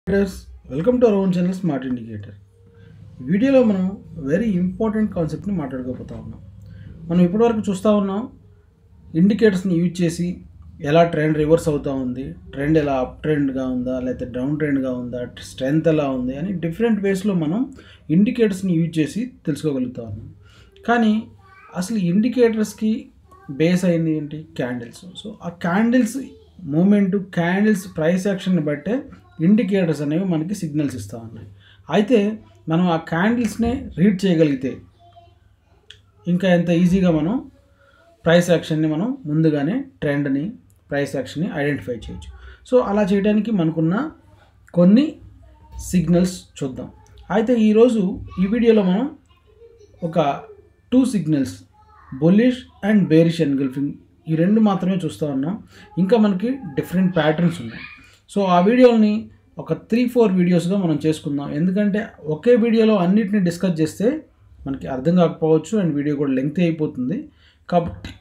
traders welcome to our own channel smart indicator ఈ వీడియోలో మనం వెరీ ఇంపార్టెంట్ కాన్సెప్ట్ని మాట్లాడుకోబోతా ఉన్నాం మనం ఇప్పటివరకు చూస్తూ ఉన్నాం ఇండికేటర్స్ని యూజ్ చేసి ఎలా ట్రెండ్ రివర్స్ అవుతూ ఉంది ట్రెండ్ ఎలా అప్ ట్రెండ్గా ఉందా లేకపోతే డౌన్ ట్రెండ్గా ఉందా స్ట్రెంత్ ఎలా ఉంది అని డిఫరెంట్ వేస్లో మనం ఇండికేటర్స్ని యూజ్ చేసి తెలుసుకోగలుగుతా ఉన్నాం కానీ అసలు ఇండికేటర్స్కి బేస్ అయింది ఏంటి క్యాండిల్స్ సో ఆ క్యాండిల్స్ మూమెంట్ క్యాండిల్స్ ప్రైస్ యాక్షన్ని బట్టే ఇండికేటర్స్ అనేవి మనకి సిగ్నల్స్ ఇస్తూ ఉన్నాయి అయితే మనం ఆ క్యాండిల్స్నే రీడ్ చేయగలిగితే ఇంకా ఎంత ఈజీగా మనం ప్రైస్ యాక్షన్ని మనం ముందుగానే ట్రెండ్ని ప్రైస్ యాక్షన్ని ఐడెంటిఫై చేయొచ్చు సో అలా చేయడానికి మనకున్న కొన్ని సిగ్నల్స్ చూద్దాం అయితే ఈరోజు ఈ వీడియోలో మనం ఒక two signals bullish and bearish engulfing ఈ రెండు మాత్రమే చూస్తూ ఉన్నాం ఇంకా మనకి డిఫరెంట్ ప్యాటర్న్స్ ఉన్నాయి సో ఆ వీడియోని ఒక త్రీ ఫోర్ వీడియోస్గా మనం చేసుకుందాం ఎందుకంటే ఒకే వీడియోలో అన్నిటిని డిస్కస్ చేస్తే మనకి అర్థం కాకపోవచ్చు అండ్ వీడియో కూడా లెంగ్త్ అయిపోతుంది కాబట్టి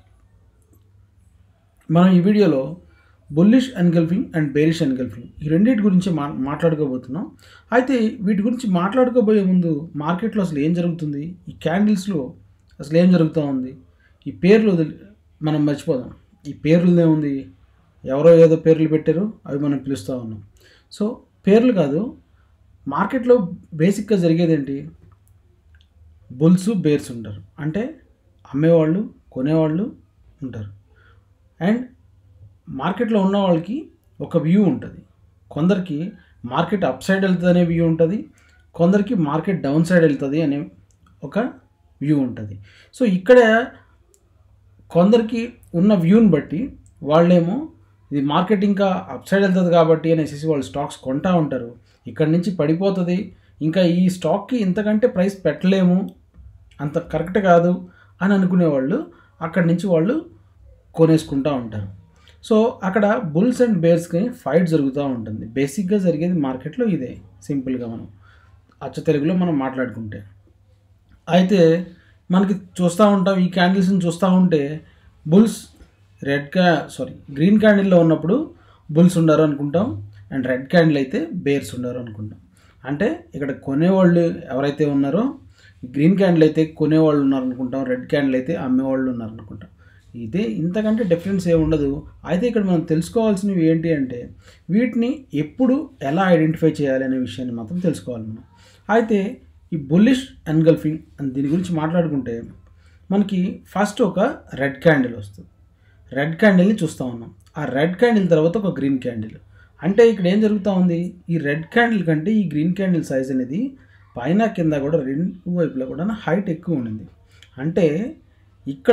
మనం ఈ వీడియోలో bullish engulfing and bearish engulfing ఈ రెండింటి గురించి మా మాట్లాడుకోబోతున్నాం అయితే వీటి గురించి మాట్లాడుకోబోయే ముందు మార్కెట్లో అసలు ఏం జరుగుతుంది ఈ క్యాండిల్స్లో అసలు ఏం జరుగుతూ ఉంది ఈ పేర్లు వదిలి మనం మర్చిపోదాం ఈ పేర్లు ఏముంది ఎవరో ఏదో పేర్లు పెట్టారు అవి మనం పిలుస్తూ ఉన్నాం సో పేర్లు కాదు మార్కెట్లో బేసిక్గా జరిగేది ఏంటి బుల్స్ బేర్స్ ఉంటారు అంటే అమ్మేవాళ్ళు కొనేవాళ్ళు ఉంటారు అండ్ మార్కెట్లో ఉన్న వాళ్ళకి ఒక వ్యూ ఉంటుంది కొందరికి మార్కెట్ అప్ సైడ్ వెళ్తుంది అనే వ్యూ ఉంటుంది కొందరికి మార్కెట్ డౌన్ సైడ్ వెళ్తుంది అనే ఒక వ్యూ ఉంటుంది సో ఇక్కడ కొందరికి ఉన్న వ్యూని బట్టి వాళ్ళేమో ఇది మార్కెట్ ఇంకా అప్ సైడ్ వెళ్తుంది కాబట్టి అనేసి వాళ్ళు స్టాక్స్ కొంటా ఉంటారు ఇక్కడ నుంచి పడిపోతుంది ఇంకా ఈ స్టాక్కి ఇంతకంటే ప్రైస్ పెట్టలేము అంత కరెక్ట్ కాదు అని అనుకునే వాళ్ళు అక్కడి నుంచి వాళ్ళు కొనేసుకుంటూ ఉంటారు సో అక్కడ బుల్స్ అండ్ బేర్స్కి ఫైట్ జరుగుతూ ఉంటుంది బేసిక్గా జరిగేది మార్కెట్లో ఇదే సింపుల్గా మనం అచ్చ తెలుగులో మనం మాట్లాడుకుంటే అయితే మనకి చూస్తూ ఉంటాం ఈ క్యాండిల్స్ని చూస్తూ ఉంటే బుల్స్ రెడ్ క్యా సారీ గ్రీన్ క్యాండిల్లో ఉన్నప్పుడు బుల్స్ ఉండారు అనుకుంటాం అండ్ రెడ్ క్యాండిల్ అయితే బేర్స్ ఉండారు అనుకుంటాం అంటే ఇక్కడ కొనేవాళ్ళు ఎవరైతే ఉన్నారో గ్రీన్ క్యాండిల్ అయితే కొనేవాళ్ళు ఉన్నారు అనుకుంటాం రెడ్ క్యాండిల్ అయితే అమ్మేవాళ్ళు ఉన్నారు అనుకుంటాం ఇదే ఇంతకంటే డిఫరెన్స్ ఏమి ఉండదు అయితే ఇక్కడ మనం తెలుసుకోవాల్సినవి ఏంటి అంటే వీటిని ఎప్పుడు ఎలా ఐడెంటిఫై చేయాలి అనే విషయాన్ని మాత్రం తెలుసుకోవాలి మనం అయితే ఈ బుల్లిష్ ఎన్గల్ఫింగ్ అని దీని గురించి మాట్లాడుకుంటే మనకి ఫస్ట్ ఒక రెడ్ క్యాండిల్ వస్తుంది రెడ్ క్యాండిల్ని చూస్తూ ఉన్నాం ఆ రెడ్ క్యాండిల్ తర్వాత ఒక గ్రీన్ క్యాండిల్ అంటే ఇక్కడ ఏం జరుగుతూ ఉంది ఈ రెడ్ క్యాండిల్ కంటే ఈ గ్రీన్ క్యాండిల్ సైజ్ అనేది పైన కింద కూడా రెండు వైపులా కూడా హైట్ ఎక్కువ ఉండింది అంటే ఇక్కడ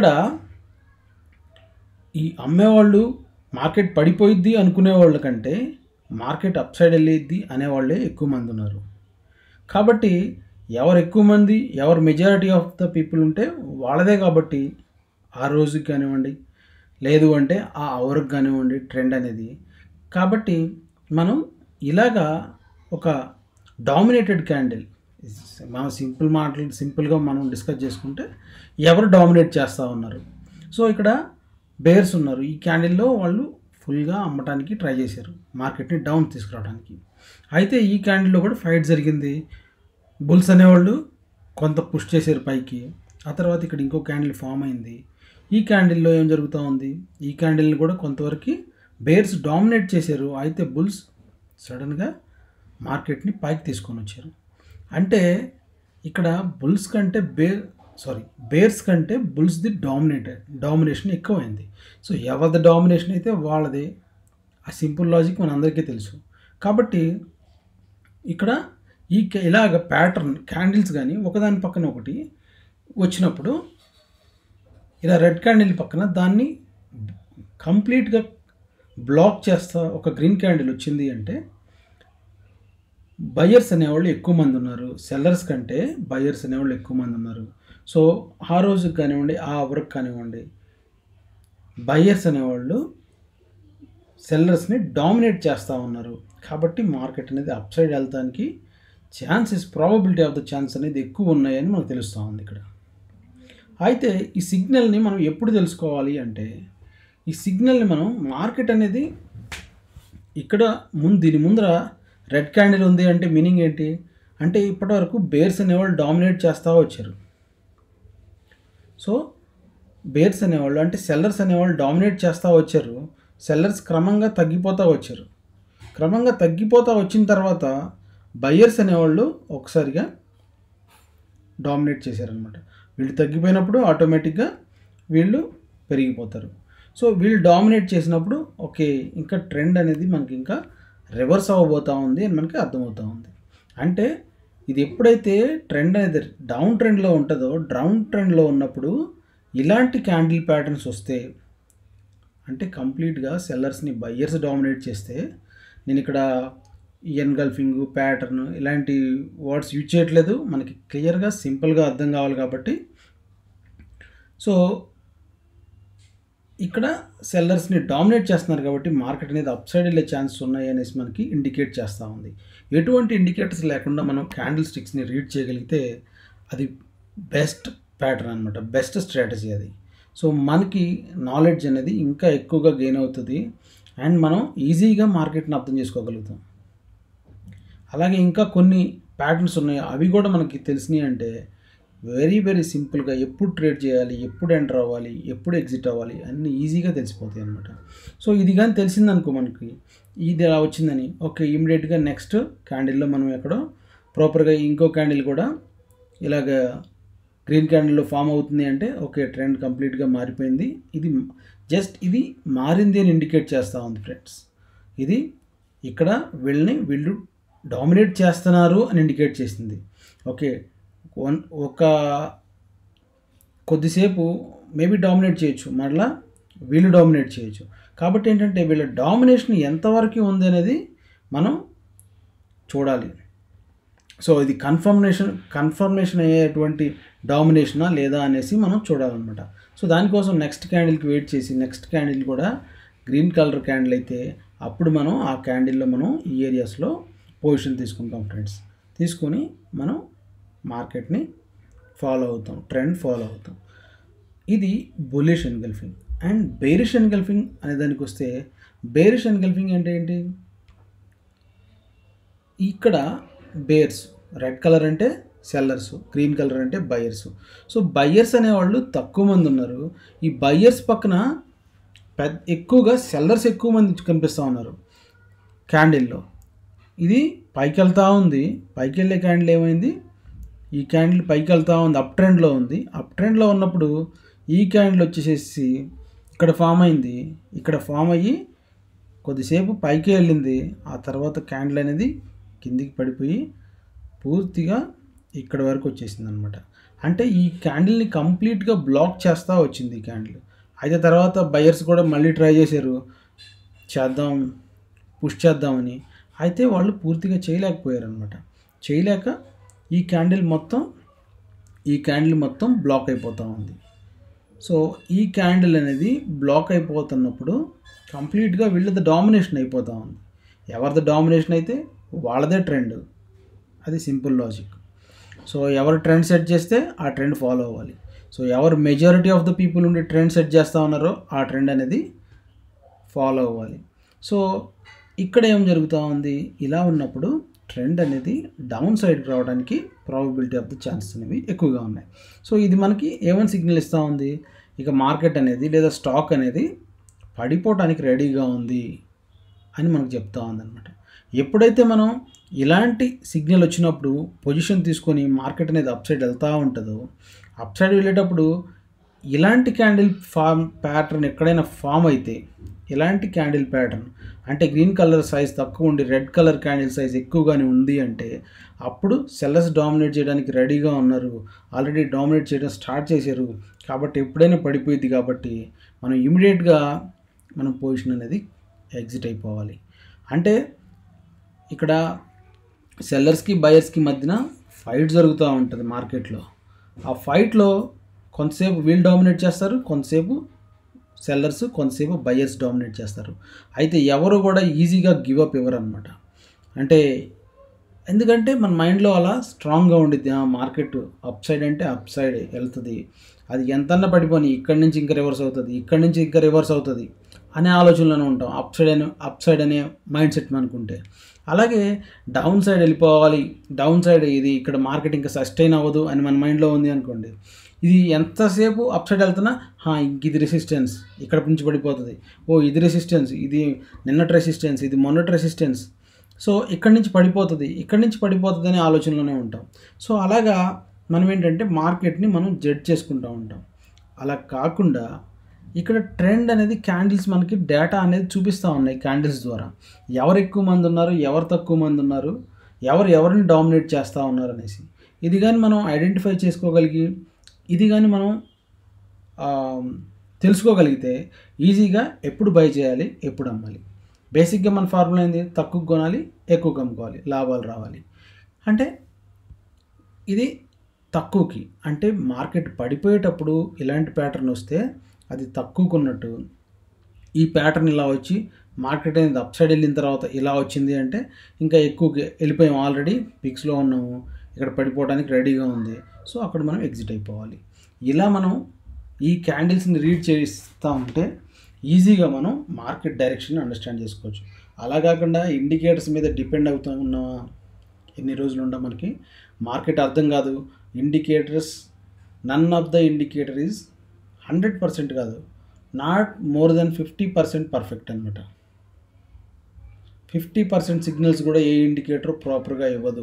ఈ అమ్మేవాళ్ళు మార్కెట్ పడిపోయిద్ది అనుకునే వాళ్ళ కంటే మార్కెట్ అప్ సైడ్ వెళ్ళిద్ది అనేవాళ్ళే ఎక్కువ మంది ఉన్నారు కాబట్టి ఎవరు ఎక్కువ మంది ఎవరు మెజారిటీ ఆఫ్ ద పీపుల్ ఉంటే వాళ్ళదే కాబట్టి ఆ రోజుకి కానివ్వండి లేదు అంటే ఆ అవర్కి కానివ్వండి ట్రెండ్ అనేది కాబట్టి మనం ఇలాగా ఒక డామినేటెడ్ క్యాండిల్ మనం సింపుల్ మాటలు సింపుల్గా మనం డిస్కస్ చేసుకుంటే ఎవరు డామినేట్ చేస్తూ ఉన్నారు సో ఇక్కడ బేర్స్ ఉన్నారు ఈ క్యాండిల్లో వాళ్ళు ఫుల్గా అమ్మటానికి ట్రై చేశారు మార్కెట్ని డౌన్ తీసుకురావడానికి అయితే ఈ క్యాండిల్లో కూడా ఫైట్ జరిగింది బుల్స్ అనేవాళ్ళు కొంత పుష్ చేశారు పైకి ఆ తర్వాత ఇక్కడ ఇంకో క్యాండిల్ ఫామ్ అయింది ఈ క్యాండిల్లో ఏం జరుగుతూ ఉంది ఈ క్యాండిల్ని కూడా కొంతవరకు బేర్స్ డామినేట్ చేశారు అయితే బుల్స్ సడన్గా మార్కెట్ని పైకి తీసుకొని వచ్చారు అంటే ఇక్కడ బుల్స్ కంటే బేర్ సారీ బేర్స్ కంటే బుల్స్ది డామినేటెడ్ డామినేషన్ ఎక్కువైంది సో ఎవరిది డామినేషన్ అయితే వాళ్ళది ఆ సింపుల్ లాజిక్ మన అందరికీ తెలుసు కాబట్టి ఇక్కడ ఈ ఇలాగ ప్యాటర్న్ క్యాండిల్స్ కానీ ఒకదాని పక్కన ఒకటి వచ్చినప్పుడు ఇలా రెడ్ క్యాండిల్ పక్కన దాన్ని కంప్లీట్గా బ్లాక్ చేస్తా ఒక గ్రీన్ క్యాండిల్ వచ్చింది అంటే బయర్స్ అనేవాళ్ళు ఎక్కువ మంది ఉన్నారు సెల్లర్స్ కంటే బయర్స్ అనేవాళ్ళు ఎక్కువ మంది ఉన్నారు సో ఆ రోజుకి కానివ్వండి ఆ అవర్కి కానివ్వండి బయర్స్ అనేవాళ్ళు సెల్లర్స్ని డామినేట్ చేస్తూ ఉన్నారు కాబట్టి మార్కెట్ అనేది అప్ సైడ్ వెళ్తానికి chances probability of the chance అనేది ఎక్కువ ఉన్నాయని మనకు తెలుస్తూ ఉంది ఇక్కడ అయితే ఈ సిగ్నల్ని మనం ఎప్పుడు తెలుసుకోవాలి అంటే ఈ సిగ్నల్ని మనం మార్కెట్ అనేది ఇక్కడ ముందు దీని ముందర రెడ్ క్యాండిల్ ఉంది అంటే మీనింగ్ ఏంటి అంటే ఇప్పటివరకు బేర్స్ అనేవాళ్ళు డామినేట్ చేస్తూ వచ్చారు సో బేర్స్ అనేవాళ్ళు అంటే సెల్లర్స్ అనేవాళ్ళు డామినేట్ చేస్తూ వచ్చారు సెల్లర్స్ క్రమంగా తగ్గిపోతూ వచ్చారు క్రమంగా తగ్గిపోతూ వచ్చిన తర్వాత బయ్యర్స్ అనేవాళ్ళు ఒకసారిగా డామినేట్ చేశారనమాట వీళ్ళు తగ్గిపోయినప్పుడు ఆటోమేటిక్గా వీళ్ళు పెరిగిపోతారు సో వీళ్ళు డామినేట్ చేసినప్పుడు ఓకే ఇంకా ట్రెండ్ అనేది మనకి ఇంకా రివర్స్ అవ్వబోతూ ఉంది అని మనకి అర్థమవుతూ ఉంది అంటే ఇది ఎప్పుడైతే ట్రెండ్ అనేది డౌన్ ట్రెండ్లో ఉంటుందో డౌన్ ట్రెండ్లో ఉన్నప్పుడు ఇలాంటి క్యాండిల్ ప్యాటర్న్స్ వస్తే అంటే కంప్లీట్గా సెల్లర్స్ని బయ్యర్స్ డామినేట్ చేస్తే నేను ఇక్కడ ఎన్గల్ఫింగ్ ప్యాటర్న్ ఇలాంటి వర్డ్స్ యూజ్ చేయట్లేదు మనకి క్లియర్గా సింపుల్గా అర్థం కావాలి కాబట్టి సో ఇక్కడ సెల్లర్స్ని డామినేట్ చేస్తున్నారు కాబట్టి మార్కెట్ అనేది అప్ సైడ్ వెళ్ళే ఛాన్సెస్ ఉన్నాయి అనేసి మనకి ఇండికేట్ చేస్తూ ఉంది ఎటువంటి ఇండికేటర్స్ లేకుండా మనం క్యాండిల్ స్టిక్స్ని రీడ్ చేయగలిగితే అది బెస్ట్ ప్యాటర్న్ అనమాట బెస్ట్ స్ట్రాటజీ అది సో మనకి నాలెడ్జ్ అనేది ఇంకా ఎక్కువగా గెయిన్ అవుతుంది అండ్ మనం ఈజీగా మార్కెట్ని అర్థం చేసుకోగలుగుతాం అలాగే ఇంకా కొన్ని ప్యాటర్న్స్ ఉన్నాయి అవి కూడా మనకి తెలిసినాయి అంటే వెరీ వెరీ సింపుల్గా ఎప్పుడు ట్రేడ్ చేయాలి ఎప్పుడు ఎంటర్ అవ్వాలి ఎప్పుడు ఎగ్జిట్ అవ్వాలి అన్నీ ఈజీగా తెలిసిపోతాయి అనమాట సో ఇది కానీ తెలిసిందనుకో మనకి ఇది ఎలా వచ్చిందని ఓకే ఇమీడియట్గా నెక్స్ట్ క్యాండిల్లో మనం ఎక్కడో ప్రాపర్గా ఇంకో క్యాండిల్ కూడా ఇలాగ గ్రీన్ క్యాండిల్లో ఫామ్ అవుతుంది అంటే ఓకే ట్రెండ్ కంప్లీట్గా మారిపోయింది ఇది జస్ట్ ఇది మారింది అని ఇండికేట్ చేస్తూ ఉంది ఫ్రెండ్స్ ఇది ఇక్కడ వీళ్ళని వీళ్ళు డామినేట్ చేస్తున్నారు అని ఇండికేట్ చేసింది ఓకే వన్ ఒక కొద్దిసేపు మేబీ డామినేట్ చేయొచ్చు మరలా వీళ్ళు డామినేట్ చేయొచ్చు కాబట్టి ఏంటంటే వీళ్ళ డామినేషన్ ఎంతవరకు ఉంది అనేది మనం చూడాలి సో ఇది కన్ఫర్మేషన్ కన్ఫర్మేషన్ అయ్యేటువంటి డామినేషనా లేదా అనేసి మనం చూడాలన్నమాట సో దానికోసం నెక్స్ట్ క్యాండిల్కి వెయిట్ చేసి నెక్స్ట్ క్యాండిల్ కూడా గ్రీన్ కలర్ క్యాండిల్ అయితే అప్పుడు మనం ఆ క్యాండిల్లో మనం ఈ ఏరియాస్లో పొజిషన్ తీసుకుంటాం ఫ్రెండ్స్ తీసుకొని మనం మార్కెట్ని ఫాలో అవుతాం ట్రెండ్ ఫాలో అవుతాం ఇది bullish engulfing and bearish engulfing అనే దానికి వస్తే బేరిష్ ఎన్గల్ఫింగ్ అంటే ఏంటి ఇక్కడ బేర్స్ రెడ్ కలర్ అంటే సెల్లర్స్ గ్రీన్ కలర్ అంటే బయ్యర్స్ సో బయ్యర్స్ అనేవాళ్ళు తక్కువ మంది ఉన్నారు ఈ బయ్యర్స్ పక్కన పెద్ద ఎక్కువగా సెల్లర్స్ ఎక్కువ మంది కనిపిస్తూ ఉన్నారు క్యాండిల్లో ఇది పైకి వెళ్తూ ఉంది పైకి వెళ్ళే క్యాండిల్ ఏమైంది ఈ క్యాండిల్ పైకి వెళ్తూ ఉంది అప్ ట్రెండ్లో ఉంది అప్ ట్రెండ్లో ఉన్నప్పుడు ఈ క్యాండిల్ వచ్చేసేసి ఇక్కడ ఫామ్ అయింది ఇక్కడ ఫామ్ అయ్యి కొద్దిసేపు పైకి వెళ్ళింది ఆ తర్వాత క్యాండిల్ అనేది కిందికి పడిపోయి పూర్తిగా ఇక్కడ వరకు వచ్చేసింది అనమాట అంటే ఈ క్యాండిల్ని కంప్లీట్గా బ్లాక్ చేస్తూ వచ్చింది ఈ క్యాండిల్ అయితే తర్వాత బయర్స్ కూడా మళ్ళీ ట్రై చేశారు చేద్దాం పుష్ చేద్దామని అయితే వాళ్ళు పూర్తిగా చేయలేకపోయారు అనమాట చేయలేక ఈ క్యాండిల్ మొత్తం ఈ క్యాండిల్ మొత్తం బ్లాక్ అయిపోతూ ఉంది సో ఈ క్యాండిల్ అనేది బ్లాక్ అయిపోతున్నప్పుడు కంప్లీట్గా వీళ్ళది డామినేషన్ అయిపోతూ ఉంది ఎవరిది డామినేషన్ అయితే వాళ్ళదే ట్రెండ్ అది సింపుల్ లాజిక్ సో ఎవరు ట్రెండ్ సెట్ చేస్తే ఆ ట్రెండ్ ఫాలో అవ్వాలి సో ఎవరు మెజారిటీ ఆఫ్ ద పీపుల్ ఉండి ట్రెండ్ సెట్ చేస్తూ ఉన్నారో ఆ ట్రెండ్ అనేది ఫాలో అవ్వాలి సో ఇక్కడ ఏం జరుగుతూ ఉంది ఇలా ఉన్నప్పుడు ట్రెండ్ అనేది డౌన్ సైడ్కి రావడానికి ప్రాబబిలిటీ ఆఫ్ ద ఛాన్సెస్ అనేవి ఎక్కువగా ఉన్నాయి సో ఇది మనకి ఏమని సిగ్నల్ ఇస్తూ ఉంది ఇక మార్కెట్ అనేది లేదా స్టాక్ అనేది పడిపోవడానికి రెడీగా ఉంది అని మనకు చెప్తా ఉందన్నమాట ఎప్పుడైతే మనం ఇలాంటి సిగ్నల్ వచ్చినప్పుడు పొజిషన్ తీసుకొని మార్కెట్ అనేది అప్ సైడ్ వెళ్తూ ఉంటుందో అప్ సైడ్ వెళ్ళేటప్పుడు ఇలాంటి క్యాండిల్ ఫామ్ ప్యాటర్న్ ఎక్కడైనా ఫామ్ అయితే ఇలాంటి క్యాండిల్ ప్యాటర్న్ అంటే గ్రీన్ కలర్ సైజ్ తక్కువ ఉండి రెడ్ కలర్ క్యాండిల్ సైజ్ ఎక్కువగానే ఉంది అంటే అప్పుడు సెల్లర్స్ డామినేట్ చేయడానికి రెడీగా ఉన్నారు ఆల్రెడీ డామినేట్ చేయడం స్టార్ట్ చేశారు కాబట్టి ఎప్పుడైనా పడిపోయింది కాబట్టి మనం ఇమీడియట్గా మనం పొజిషన్ అనేది ఎగ్జిట్ అయిపోవాలి అంటే ఇక్కడ సెల్లర్స్కి బయర్స్కి మధ్యన ఫైట్ జరుగుతూ ఉంటుంది మార్కెట్లో ఆ ఫైట్లో కొంతసేపు వీళ్ళు డామినేట్ చేస్తారు కొంతసేపు సెల్లర్స్ కొంతసేపు బయర్స్ డామినేట్ చేస్తారు అయితే ఎవరు కూడా ఈజీగా గివ్ అప్ ఇవ్వరు అనమాట అంటే ఎందుకంటే మన మైండ్లో అలా స్ట్రాంగ్గా ఉండిద్ది మార్కెట్ అప్ సైడ్ అంటే అప్ సైడ్ వెళ్తుంది అది ఎంతన్నా పడిపోయి ఇక్కడి నుంచి ఇంకా రివర్స్ అవుతుంది ఇక్కడి నుంచి ఇంకా రివర్స్ అవుతుంది అనే ఆలోచనలోనే ఉంటాం అప్ సైడ్ అనే అప్ సైడ్ అనే మైండ్ సెట్ అనుకుంటే అలాగే డౌన్ సైడ్ వెళ్ళిపోవాలి డౌన్ సైడ్ ఇది ఇక్కడ మార్కెట్ ఇంకా సస్టైన్ అవ్వదు అని మన మైండ్లో ఉంది అనుకోండి ఇది ఎంతసేపు అప్ సైడ్ వెళ్తున్నా "హా, ఇంక ఇది రెసిస్టెన్స్ ఇక్కడ నుంచి పడిపోతుంది ఓ ఇది రెసిస్టెన్స్ ఇది నిన్నటి రెసిస్టెన్స్ ఇది మొన్నటి రెసిస్టెన్స్ సో ఇక్కడి నుంచి పడిపోతుంది ఇక్కడి నుంచి పడిపోతుంది అనే ఆలోచనలోనే ఉంటాం సో అలాగా మనం ఏంటంటే మార్కెట్ని మనం జడ్జ్ చేసుకుంటూ ఉంటాం అలా కాకుండా ఇక్కడ ట్రెండ్ అనేది క్యాండిల్స్ మనకి డేటా అనేది చూపిస్తూ ఉన్నాయి క్యాండిల్స్ ద్వారా ఎవరు ఎక్కువ మంది ఉన్నారు ఎవరు తక్కువ మంది ఉన్నారు ఎవరు ఎవరిని డామినేట్ చేస్తూ ఉన్నారు అనేసి ఇది కానీ మనం ఐడెంటిఫై చేసుకోగలిగి ఇది కానీ మనం ఆ, తెలుసుకోగలిగితే ఈజీగా ఎప్పుడు బై చేయాలి ఎప్పుడు అమ్మాలి బేసిక్గా మన ఫార్ములా ఏంది తక్కువ కొనాలి ఎక్కువ అమ్ముకోవాలి లాభాలు రావాలి అంటే ఇది తక్కువకి అంటే మార్కెట్ పడిపోయేటప్పుడు ఇలాంటి ప్యాటర్న్ వస్తే అది తక్కువ కొన్నట్టు ఈ ప్యాటర్న్ ఇలా వచ్చి మార్కెట్ అనేది అప్ సైడ్ వెళ్ళిన తర్వాత ఇలా వచ్చింది అంటే ఇంకా ఎక్కువకి వెళ్ళిపోయాం ఆల్రెడీ పిక్స్లో ఉన్నాము ఇక్కడ పడిపోవడానికి రెడీగా ఉంది సో అక్కడ మనం ఎగ్జిట్ అయిపోవాలి ఇలా మనం ఈ క్యాండిల్స్ని రీడ్ చేస్తూ ఉంటే ఈజీగా మనం మార్కెట్ డైరెక్షన్ అండర్స్టాండ్ చేసుకోవచ్చు అలా కాకుండా ఇండికేటర్స్ మీద డిపెండ్ అవుతూ ఉన్నామా ఎన్ని రోజులు ఉండా మనకి మార్కెట్ అర్థం కాదు indicators none of the indicator is hundred percent కాదు not more than fifty percent perfect అనమాట ఫిఫ్టీ పర్సెంట్ సిగ్నల్స్ కూడా ఏ ఇండికేటర్ ప్రాపర్గా ఇవ్వదు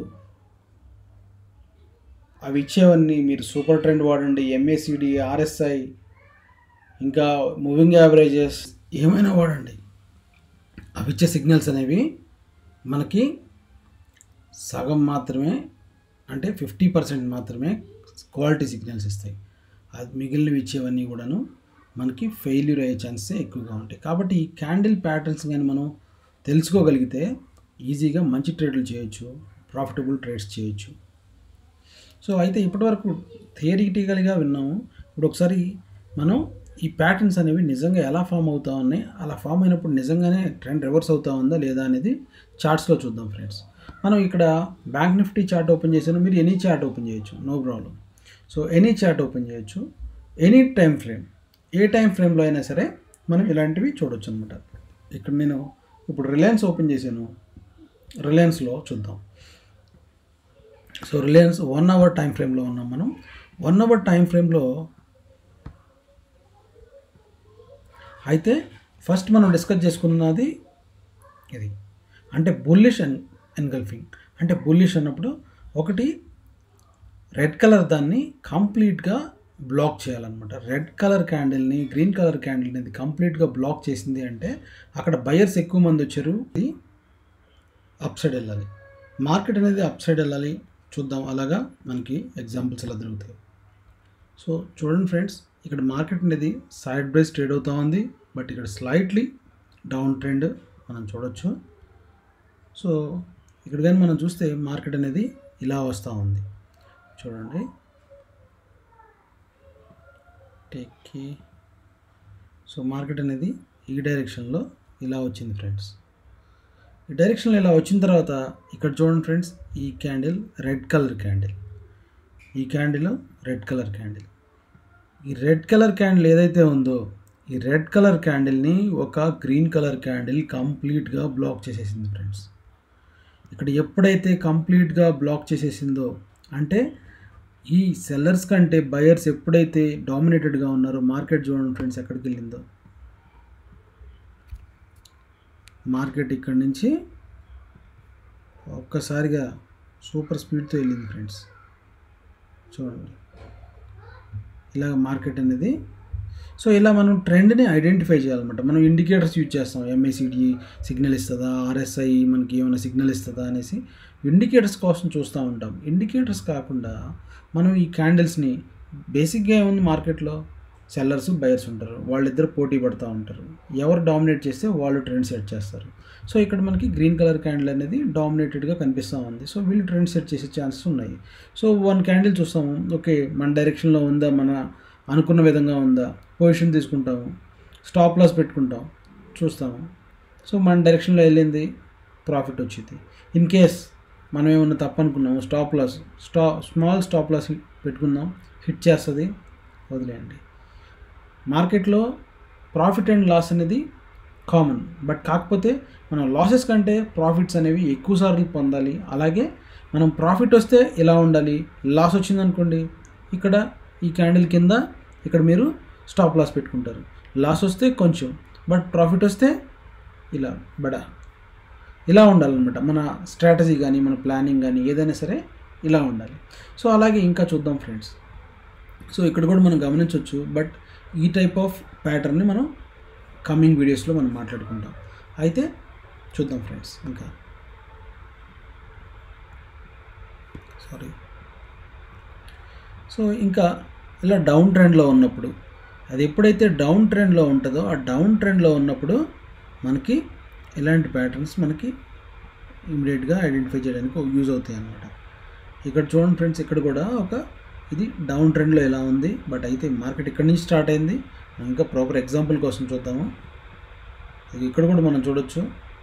అవి ఇచ్చేవన్నీ మీరు సూపర్ ట్రెండ్ వాడండి ఎంఏసిడి ఆర్ఎస్ఐ ఇంకా మూవింగ్ యావరేజెస్ ఏమైనా వాడండి అవి ఇచ్చే సిగ్నల్స్ అనేవి మనకి సగం మాత్రమే అంటే ఫిఫ్టీ పర్సెంట్ మాత్రమే క్వాలిటీ సిగ్నల్స్ ఇస్తాయి అది మిగిలినవి ఇచ్చేవన్నీ కూడాను మనకి ఫెయిల్యూర్ అయ్యే ఛాన్సెస్ ఎక్కువగా ఉంటాయి కాబట్టి ఈ క్యాండిల్ ప్యాటర్న్స్ కానీ మనం తెలుసుకోగలిగితే ఈజీగా మంచి ట్రేడ్లు చేయొచ్చు ప్రాఫిటబుల్ ట్రేడ్స్ చేయొచ్చు సో అయితే ఇప్పటివరకు థియరిటికల్గా విన్నాము ఇప్పుడు ఒకసారి మనం ఈ ప్యాటర్న్స్ అనేవి నిజంగా ఎలా ఫామ్ అవుతా ఉన్నాయి అలా ఫామ్ అయినప్పుడు నిజంగానే ట్రెండ్ రివర్స్ అవుతా ఉందా లేదా అనేది చార్ట్స్లో చూద్దాం ఫ్రెండ్స్ మనం ఇక్కడ బ్యాంక్ నిఫ్టీ చార్ట్ ఓపెన్ చేసాను మీరు ఎనీ చార్ట్ ఓపెన్ చేయొచ్చు no problem so any chart open చేయొచ్చు ఎనీ టైం ఫ్రేమ్ ఏ టైం ఫ్రేమ్లో అయినా సరే మనం ఇలాంటివి చూడొచ్చు అనమాట ఇక్కడ నేను ఇప్పుడు రిలయన్స్ ఓపెన్ చేశాను రిలయన్స్లో చూద్దాం so Reliance one hour time ఫ్రేమ్లో ఉన్నాం మనం వన్ అవర్ టైం ఫ్రేమ్లో అయితే ఫస్ట్ మనం డిస్కస్ చేసుకున్నది ఇది అంటే బుల్లిష్ అండ్ ఎన్గల్ఫింగ్ అంటే బుల్లిష్ అన్నప్పుడు ఒకటి రెడ్ కలర్ దాన్ని కంప్లీట్గా బ్లాక్ చేయాలన్నమాట రెడ్ కలర్ క్యాండిల్ని గ్రీన్ కలర్ క్యాండిల్ని ఇది కంప్లీట్గా బ్లాక్ చేసింది అంటే అక్కడ బయర్స్ ఎక్కువ మంది వచ్చారు ఇది అప్ సైడ్ వెళ్ళాలి మార్కెట్ అనేది అప్ సైడ్ వెళ్ళాలి చూద్దాం అలాగా మనకి ఎగ్జాంపుల్స్ ఎలా దొరుకుతాయి సో చూడండి ఫ్రెండ్స్ ఇక్కడ మార్కెట్ అనేది సైడ్ బైస్ ట్రేడ్ అవుతూ ఉంది బట్ ఇక్కడ స్లైట్లీ డౌన్ ట్రెండ్ మనం చూడొచ్చు సో ఇక్కడ కానీ మనం చూస్తే మార్కెట్ అనేది ఇలా వస్తూ ఉంది చూడండి టెక్కి సో మార్కెట్ అనేది ఈ డైరెక్షన్లో ఇలా వచ్చింది ఫ్రెండ్స్ ఈ డైరెక్షన్లో ఇలా వచ్చిన తర్వాత ఇక్కడ చూడండి ఫ్రెండ్స్ ఈ క్యాండిల్ రెడ్ కలర్ క్యాండిల్ ఈ క్యాండిల్ రెడ్ కలర్ క్యాండిల్ ఈ రెడ్ కలర్ క్యాండిల్ ఏదైతే ఉందో ఈ రెడ్ కలర్ క్యాండిల్ని ఒక గ్రీన్ కలర్ క్యాండిల్ కంప్లీట్గా బ్లాక్ చేసేసింది ఫ్రెండ్స్ ఇక్కడ ఎప్పుడైతే కంప్లీట్గా బ్లాక్ చేసేసిందో అంటే ఈ సెల్లర్స్ కంటే బయర్స్ ఎప్పుడైతే డామినేటెడ్గా ఉన్నారో మార్కెట్ చూడండి ఫ్రెండ్స్ ఎక్కడికి వెళ్ళిందో మార్కెట్ ఇక్కడ నుంచి ఒక్కసారిగా సూపర్ స్పీడ్తో వెళ్ళింది ఫ్రెండ్స్ చూడండి ఇలాగ మార్కెట్ అనేది సో ఇలా మనం ట్రెండ్ని ఐడెంటిఫై చేయాలన్నమాట మనం ఇండికేటర్స్ యూజ్ చేస్తాం ఎంఏసిడి సిగ్నల్ ఇస్తుందా ఆర్ఎస్ఐ మనకి ఏమైనా సిగ్నల్ ఇస్తుందా అనేసి ఇండికేటర్స్ కోసం చూస్తూ ఉంటాం ఇండికేటర్స్ కాకుండా మనం ఈ క్యాండిల్స్ని బేసిక్గా ఏముంది మార్కెట్లో సెల్లర్స్ బయర్స్ ఉంటారు వాళ్ళిద్దరు పోటీ పడుతూ ఉంటారు ఎవరు డామినేట్ చేస్తే వాళ్ళు ట్రెండ్ సెట్ చేస్తారు సో ఇక్కడ మనకి గ్రీన్ కలర్ క్యాండిల్ అనేది డామినేటెడ్గా కనిపిస్తూ ఉంది సో వీళ్ళు ట్రెండ్ సెట్ చేసే ఛాన్సెస్ ఉన్నాయి సో వన్ క్యాండిల్ చూస్తాము ఓకే మన డైరెక్షన్లో ఉందా మన అనుకున్న విధంగా ఉందా పొజిషన్ తీసుకుంటాము స్టాప్ లాస్ పెట్టుకుంటాం చూస్తాము సో మన డైరెక్షన్లో వెళ్ళింది ప్రాఫిట్ వచ్చింది ఇన్ కేస్ మనం ఏమన్నా తప్పు అనుకున్నాము స్టాప్ లాస్ స్టా స్మాల్ స్టాప్ లాస్ పెట్టుకుందాం హిట్ చేస్తుంది వదిలేయండి మార్కెట్లో ప్రాఫిట్ అండ్ లాస్ అనేది కామన్ బట్ కాకపోతే మనం లాసెస్ కంటే ప్రాఫిట్స్ అనేవి ఎక్కువ సార్లు పొందాలి అలాగే మనం ప్రాఫిట్ వస్తే ఇలా ఉండాలి లాస్ వచ్చిందనుకోండి ఇక్కడ ఈ క్యాండిల్ కింద ఇక్కడ మీరు స్టాప్ లాస్ పెట్టుకుంటారు లాస్ వస్తే కొంచెం బట్ ప్రాఫిట్ వస్తే ఇలా బడా ఇలా ఉండాలన్నమాట మన స్ట్రాటజీ కానీ మన ప్లానింగ్ కానీ ఏదైనా సరే ఇలా ఉండాలి సో అలాగే ఇంకా చూద్దాం ఫ్రెండ్స్ సో ఇక్కడ కూడా మనం గమనించవచ్చు బట్ ఈ టైప్ ఆఫ్ ప్యాటర్న్ని మనం కమింగ్ వీడియోస్లో మనం మాట్లాడుకుంటాం అయితే చూద్దాం ఫ్రెండ్స్ ఇంకా సారీ సో ఇంకా ఇలా డౌన్ ట్రెండ్లో ఉన్నప్పుడు అది ఎప్పుడైతే డౌన్ ట్రెండ్లో ఉంటుందో ఆ డౌన్ ట్రెండ్లో ఉన్నప్పుడు మనకి ఇలాంటి ప్యాటర్న్స్ మనకి ఇమీడియట్గా ఐడెంటిఫై చేయడానికి యూజ్ అవుతాయి అన్నమాట ఇక్కడ చూడండి ఫ్రెండ్స్ ఇక్కడ కూడా ఒక ఇది డౌన్ ట్రెండ్లో ఎలా ఉంది బట్ అయితే మార్కెట్ ఇక్కడ నుంచి స్టార్ట్ అయింది మనం ఇంకా ప్రాపర్ ఎగ్జాంపుల్ కోసం చూద్దాము ఇది ఇక్కడ కూడా మనం చూడొచ్చు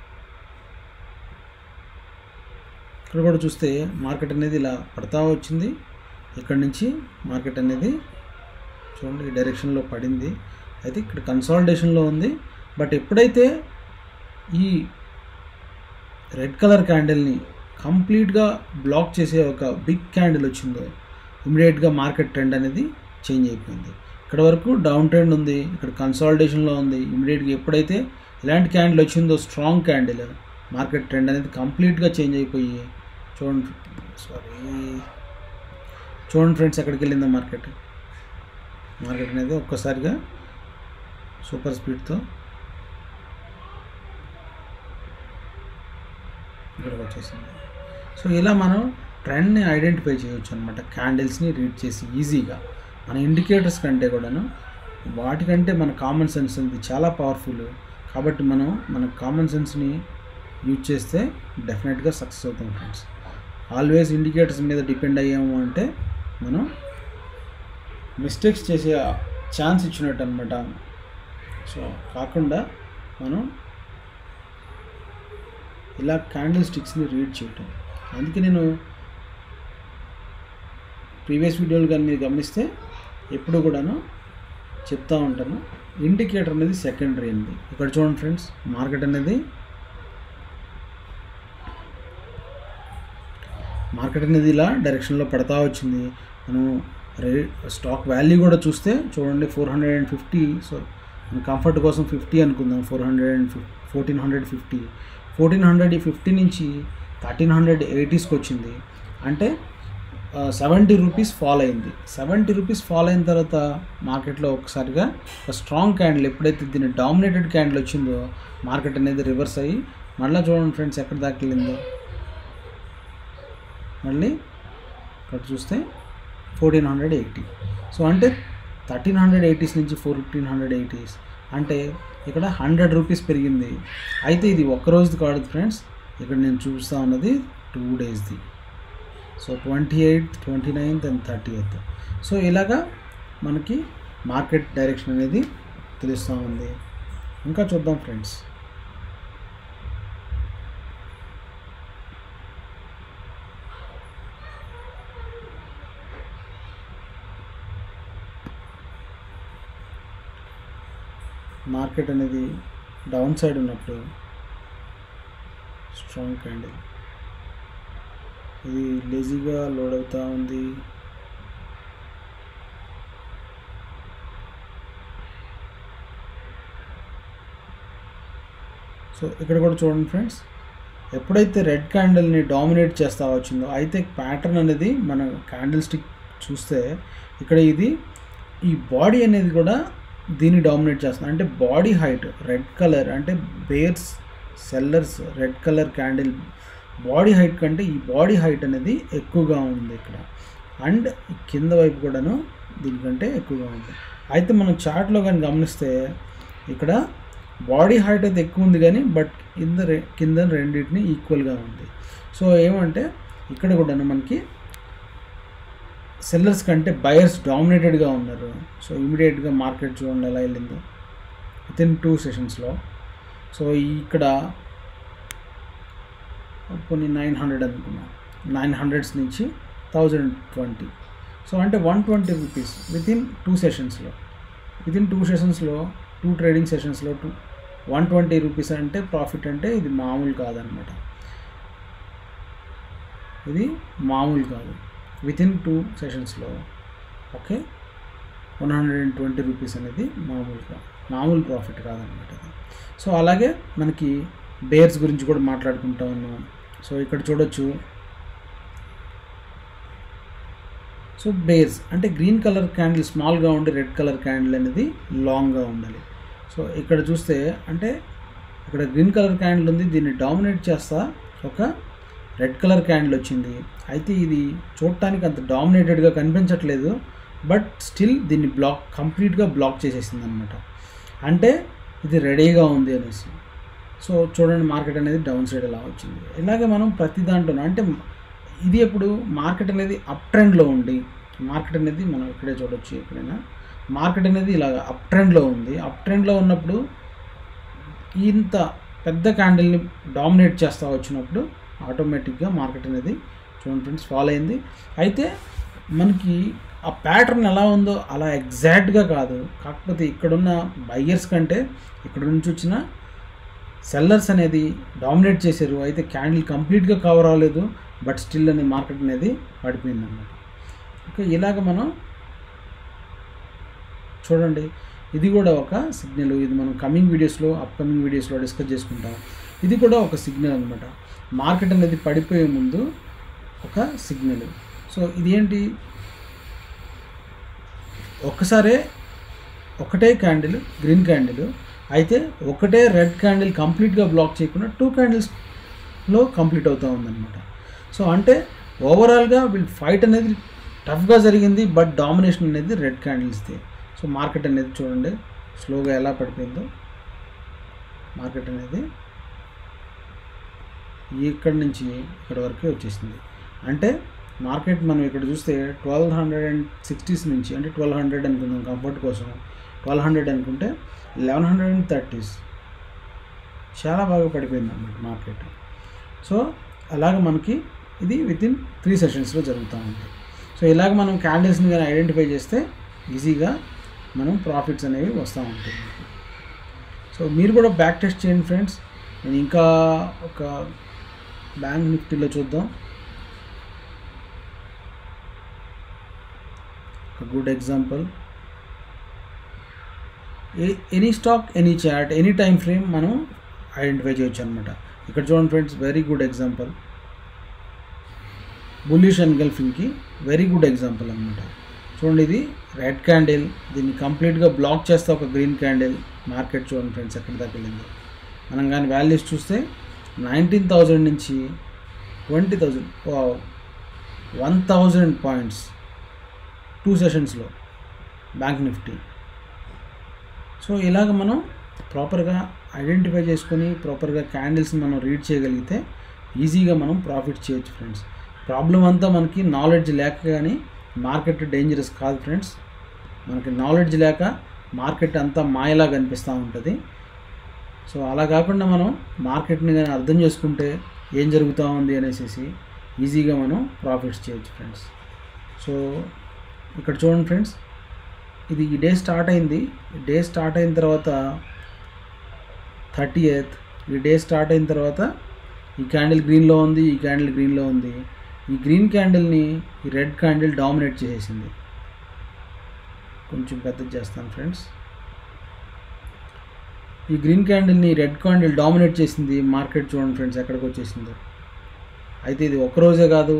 ఇక్కడ కూడా చూస్తే మార్కెట్ అనేది ఇలా పడతా వచ్చింది ఇక్కడ నుంచి మార్కెట్ అనేది చూడండి ఈ డైరెక్షన్లో పడింది అయితే ఇక్కడ కన్సాలిడేషన్లో ఉంది బట్ ఎప్పుడైతే ఈ రెడ్ కలర్ క్యాండిల్ని కంప్లీట్గా బ్లాక్ చేసే ఒక బిగ్ క్యాండిల్ వచ్చిందో ఇమీడియట్గా మార్కెట్ ట్రెండ్ అనేది చేంజ్ అయిపోయింది ఇక్కడ వరకు డౌన్ ట్రెండ్ ఉంది ఇక్కడ కన్సాలిడేషన్లో ఉంది ఇమీడియట్గా ఎప్పుడైతే ఇలాంటి క్యాండిల్ వచ్చిందో స్ట్రాంగ్ క్యాండిల్ మార్కెట్ ట్రెండ్ అనేది కంప్లీట్గా చేంజ్ అయిపోయి చూడండి సారీ చూడండి ఫ్రెండ్స్ ఎక్కడికి వెళ్ళిందో మార్కెట్ మార్కెట్ అనేది ఒక్కసారిగా సూపర్ స్పీడ్తో ఇక్కడికి వచ్చేసింది సో ఇలా మనం ట్రెండ్ని ఐడెంటిఫై చేయొచ్చు అనమాట క్యాండిల్స్ని రీడ్ చేసి ఈజీగా మన ఇండికేటర్స్ కంటే కూడాను వాటికంటే మన కామన్ సెన్స్ అనేది చాలా పవర్ఫుల్ కాబట్టి మనం మన కామన్ సెన్స్ని యూజ్ చేస్తే డెఫినెట్గా సక్సెస్ అవుతాం ఫ్రెండ్స్ ఆల్వేస్ ఇండికేటర్స్ మీద డిపెండ్ అయ్యాము అంటే మనం మిస్టేక్స్ చేసే ఛాన్స్ ఇచ్చినట్టు అనమాట సో కాకుండా మనం ఇలా క్యాండిల్ స్టిక్స్ని రీడ్ చేయటం అందుకే నేను ప్రీవియస్ వీడియోలు కానీ మీరు గమనిస్తే ఎప్పుడు కూడాను చెప్తా ఉంటాను ఇండికేటర్ అనేది సెకండరీ అండి ఇక్కడ చూడండి ఫ్రెండ్స్ మార్కెట్ అనేది మార్కెట్ అనేది ఇలా డైరెక్షన్లో పడతా వచ్చింది మనం రే స్టాక్ వాల్యూ కూడా చూస్తే చూడండి four hundred and fifty so comfort కోసం ఫిఫ్టీ అనుకుందాం ఫోర్ హండ్రెడ్ అండ్ ఫిఫ్ fourteen hundred fifty fourteen hundred fifty నుంచి థర్టీన్ హండ్రెడ్ ఎయిటీస్కి వచ్చింది అంటే సెవెంటీ రూపీస్ ఫాల్ అయింది సెవెంటీ రూపీస్ ఫాల్ అయిన తర్వాత మార్కెట్లో ఒకసారిగా ఒక స్ట్రాంగ్ క్యాండిల్ ఎప్పుడైతే దీని డామినేటెడ్ క్యాండిల్ వచ్చిందో మార్కెట్ అనేది రివర్స్ అయ్యి మళ్ళీ చూడండి ఫ్రెండ్స్ ఎక్కడ దాకా వెళ్ళిందో మళ్ళీ ఇక్కడ చూస్తే ఫోర్టీన్ హండ్రెడ్ ఎయిటీ సో అంటే థర్టీన్ హండ్రెడ్ ఎయిటీస్ నుంచి ఫోర్టీన్ హండ్రెడ్ ఎయిటీస్ అంటే ఇక్కడ హండ్రెడ్ రూపీస్ పెరిగింది అయితే ఇది ఒక్క రోజుది కాదు ఫ్రెండ్స్ ఇక్కడ నేను చూస్తా ఉన్నది టూ డేస్ది so twenty eighth twenty ninth and thirty eighth so ఇలాగా మనకి మార్కెట్ డైరెక్షన్ అనేది తెలుస్తూ ఉంది ఇంకా చూద్దాం ఫ్రెండ్స్ మార్కెట్ అనేది డౌన్ సైడ్ ఉన్నప్పుడు స్ట్రాంగ్ క్యాండిల్ ఇది లేజీగా లోడ్ అవుతూ ఉంది సో ఇక్కడ కూడా చూడండి ఫ్రెండ్స్ ఎప్పుడైతే రెడ్ క్యాండిల్ని డామినేట్ చేస్తా వచ్చిందో అయితే ప్యాటర్న్ అనేది మన క్యాండిల్ స్టిక్ చూస్తే ఇక్కడ ఇది ఈ బాడీ అనేది కూడా దీన్ని డామినేట్ చేస్తుంది అంటే బాడీ హైట్ రెడ్ కలర్ అంటే bears sellers red colour candle body height కంటే ఈ బాడీ హైట్ అనేది ఎక్కువగా ఉంది ఇక్కడ అండ్ కింద వైపు కూడాను దీనికంటే ఎక్కువగా ఉంది అయితే మనం చార్ట్లో కానీ గమనిస్తే ఇక్కడ బాడీ హైట్ అయితే ఎక్కువ ఉంది కానీ బట్ కింద రె కింద రెండింటిని ఈక్వల్గా ఉంది సో ఏమంటే ఇక్కడ కూడాను మనకి సెల్లర్స్ కంటే బయర్స్ డామినేటెడ్గా ఉన్నారు సో ఇమీడియట్గా మార్కెట్ చూడండి ఎలా వెళ్ళిందో విత్ ఇన్ టూ సెషన్స్లో సో ఇక్కడ కొన్ని నైన్ హండ్రెడ్ అనుకున్నాం నైన్ హండ్రెడ్స్ నుంచి థౌజండ్ ట్వంటీ సో అంటే one twenty rupees within two సెషన్స్లో విత్ ఇన్ టూ సెషన్స్లో టూ ట్రేడింగ్ సెషన్స్లో టూ వన్ ట్వంటీ రూపీస్ అంటే ప్రాఫిట్ అంటే ఇది మామూలు కాదనమాట ఇది మామూలు కాదు విత్ ఇన్ టూ సెషన్స్లో okay one hundred and twenty rupees అనేది మామూలుగా మామూలు ప్రాఫిట్ కాదనమాట ఇది సో అలాగే మనకి బేర్స్ గురించి కూడా మాట్లాడుకుంటా ఉన్నాం సో ఇక్కడ చూడొచ్చు సో బేర్స్ అంటే గ్రీన్ కలర్ క్యాండిల్ స్మాల్గా ఉండి రెడ్ కలర్ క్యాండిల్ అనేది లాంగ్గా ఉండాలి సో ఇక్కడ చూస్తే అంటే ఇక్కడ గ్రీన్ కలర్ క్యాండిల్ ఉంది దీన్ని డామినేట్ చేస్తా ఒక రెడ్ కలర్ క్యాండిల్ వచ్చింది అయితే ఇది చూడటానికి అంత డామినేటెడ్గా కనిపించట్లేదు బట్ స్టిల్ దీన్ని బ్లాక్ కంప్లీట్గా బ్లాక్ చేసేసింది అనమాట అంటే ఇది రెడీగా ఉంది అనేసి సో చూడండి మార్కెట్ అనేది డౌన్ సైడ్ ఎలా వచ్చింది ఇలాగే మనం ప్రతి దాంట్లో అంటే ఇది ఎప్పుడు మార్కెట్ అనేది అప్ ట్రెండ్లో ఉండి మార్కెట్ అనేది మనం ఇక్కడే చూడొచ్చు ఎక్కడైనా మార్కెట్ అనేది ఇలాగ అప్ ట్రెండ్లో ఉంది అప్ ట్రెండ్లో ఉన్నప్పుడు ఇంత పెద్ద క్యాండిల్ని డామినేట్ చేస్తూ వచ్చినప్పుడు ఆటోమేటిక్గా మార్కెట్ అనేది చూడండి ఫ్రెండ్స్ ఫాలో అయింది అయితే మనకి ఆ ప్యాటర్న్ ఎలా ఉందో అలా ఎగ్జాక్ట్గా కాదు కాకపోతే ఇక్కడున్న బయ్యర్స్ కంటే ఇక్కడ నుంచి వచ్చిన సెల్లర్స్ అనేది డామినేట్ చేశారు అయితే క్యాండిల్ కంప్లీట్గా కవర్ అవ్వలేదు బట్ స్టిల్ అనే మార్కెట్ అనేది పడిపోయింది అన్నమాట ఓకే ఇలాగ మనం చూడండి ఇది కూడా ఒక సిగ్నల్ ఇది మనం కమింగ్ వీడియోస్లో అప్కమింగ్ వీడియోస్లో డిస్కస్ చేసుకుంటాం ఇది కూడా ఒక సిగ్నల్ అనమాట మార్కెట్ అనేది పడిపోయే ముందు ఒక సిగ్నల్ సో ఇది ఏంటి ఒక్కసారే ఒకటే క్యాండిల్ గ్రీన్ క్యాండిల్ అయితే ఒకటే రెడ్ క్యాండిల్ కంప్లీట్గా బ్లాక్ చేయకుండా టూ క్యాండిల్స్లో కంప్లీట్ అవుతూ ఉందన్నమాట సో అంటే ఓవరాల్గా వీళ్ళు ఫైట్ అనేది టఫ్గా జరిగింది బట్ డామినేషన్ అనేది రెడ్ క్యాండిల్స్ది సో మార్కెట్ అనేది చూడండి స్లోగా ఎలా పడిపోయిందో మార్కెట్ అనేది ఇక్కడి నుంచి ఇక్కడ వరకే వచ్చేసింది అంటే మార్కెట్ మనం ఇక్కడ చూస్తే ట్వెల్వ్ హండ్రెడ్ అండ్ సిక్స్టీస్ నుంచి అంటే ట్వెల్వ్ హండ్రెడ్ అనుకుందాం కంఫర్ట్ కోసం ట్వెల్వ్ హండ్రెడ్ అనుకుంటే లెవెన్ హండ్రెడ్ అండ్ థర్టీస్ చాలా బాగా పడిపోయింది అన్నమాట మార్కెట్ సో అలాగ మనకి ఇది విత్ ఇన్ త్రీ సెషన్స్లో జరుగుతూ ఉంటుంది సో ఇలాగ మనం క్యాండిల్స్ని కానీ ఐడెంటిఫై చేస్తే ఈజీగా మనం ప్రాఫిట్స్ అనేవి వస్తూ ఉంటాయి సో మీరు కూడా బ్యాక్ టెస్ట్ చేయండి ఫ్రెండ్స్ నేను ఇంకా ఒక బ్యాంక్ నిఫ్టీలో చూద్దాం ఒక good example any stock any chart any time frame మనం ఐడెంటిఫై చేయొచ్చు అనమాట ఇక్కడ చూడండి friends very good example bullish and గల్ఫింగ్కి వెరీ గుడ్ ఎగ్జాంపుల్ అనమాట చూడండి ఇది రెడ్ క్యాండిల్ దీన్ని కంప్లీట్గా బ్లాక్ చేస్తే ఒక గ్రీన్ క్యాండిల్ మార్కెట్ చూడండి ఫ్రెండ్స్ ఎక్కడి దాకా వెళ్ళింది మనం కానీ వాల్యూస్ చూస్తే నైన్టీన్ థౌజండ్ నుంచి twenty thousand one thousand points two సెషన్స్లో బ్యాంక్ నిఫ్టీ సో ఇలాగ మనం ప్రాపర్గా ఐడెంటిఫై చేసుకొని ప్రాపర్గా క్యాండిల్స్ని మనం రీడ్ చేయగలిగితే ఈజీగా మనం ప్రాఫిట్ చేయొచ్చు ఫ్రెండ్స్ ప్రాబ్లం అంతా మనకి నాలెడ్జ్ లేక కానీ మార్కెట్ డేంజరస్ కాదు ఫ్రెండ్స్ మనకి నాలెడ్జ్ లేక మార్కెట్ అంతా మాయలా కనిపిస్తూ ఉంటుంది సో అలా కాకుండా మనం మార్కెట్ని కానీ అర్థం చేసుకుంటే ఏం జరుగుతూ ఉంది అనేసి ఈజీగా మనం ప్రాఫిట్స్ చేయొచ్చు ఫ్రెండ్స్ సో ఇక్కడ చూడండి ఫ్రెండ్స్ ఇది ఈ డే స్టార్ట్ అయింది ఈ డే స్టార్ట్ అయిన తర్వాత థర్టీ ఎయిత్ ఈ డే స్టార్ట్ అయిన తర్వాత ఈ క్యాండిల్ గ్రీన్లో ఉంది ఈ క్యాండిల్ గ్రీన్లో ఉంది ఈ గ్రీన్ క్యాండిల్ని ఈ రెడ్ క్యాండిల్ డామినేట్ చేసేసింది కొంచెం పెద్దది చేస్తాను ఫ్రెండ్స్ ఈ గ్రీన్ క్యాండిల్ని రెడ్ క్యాండిల్ డామినేట్ చేసింది మార్కెట్ చూడండి ఫ్రెండ్స్ ఎక్కడికి వచ్చేసిందో అయితే ఇది ఒక్కరోజే కాదు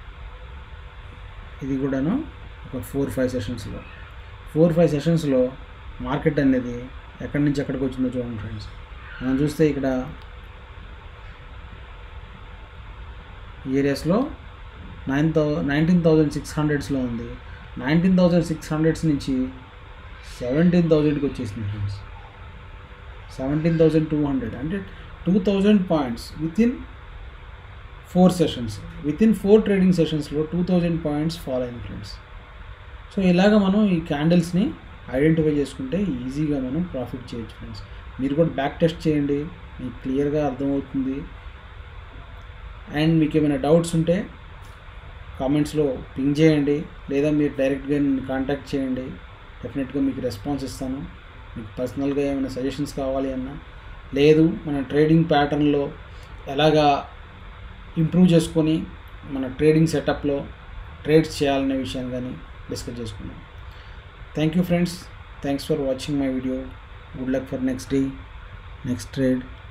ఇది కూడాను ఒక ఫోర్ ఫైవ్ సెషన్స్లో ఫోర్ ఫైవ్ సెషన్స్లో మార్కెట్ అనేది ఎక్కడి నుంచి ఎక్కడికి వచ్చిందో చూడండి ఫ్రెండ్స్ మనం చూస్తే ఇక్కడ ఏరియాస్లో నైన్ థౌ నైన్టీన్ థౌజండ్ సిక్స్ హండ్రెడ్స్లో ఉంది నైన్టీన్ థౌజండ్ సిక్స్ హండ్రెడ్స్ నుంచి సెవెంటీన్ థౌజండ్కి వచ్చేసింది friends seventeen thousand two hundred అంటే two thousand points within four sessions within four trading సెషన్స్లో టూ థౌజండ్ పాయింట్స్ ఫాలో అయింది ఫ్రెండ్స్ సో ఇలాగ మనం ఈ క్యాండిల్స్ని ఐడెంటిఫై చేసుకుంటే ఈజీగా మనం ప్రాఫిట్ చేయొచ్చు ఫ్రెండ్స్ మీరు కూడా బ్యాక్ టెస్ట్ చేయండి మీకు క్లియర్గా అర్థమవుతుంది అండ్ మీకు ఏమైనా డౌట్స్ ఉంటే కామెంట్స్లో పింగ్ చేయండి లేదా మీరు డైరెక్ట్గా నన్ను కాంటాక్ట్ చేయండి డెఫినెట్గా మీకు రెస్పాన్స్ ఇస్తాను మీకు పర్సనల్గా ఏమైనా సజెషన్స్ కావాలి అన్నా లేదు మన ట్రేడింగ్ ప్యాటర్న్లో ఎలాగా ఇంప్రూవ్ చేసుకొని మన ట్రేడింగ్ సెటప్లో ట్రేడ్స్ చేయాలనే విషయాన్ని కానీ డిస్కస్ చేసుకున్నాం thank you friends thanks for watching my video good luck for next day next trade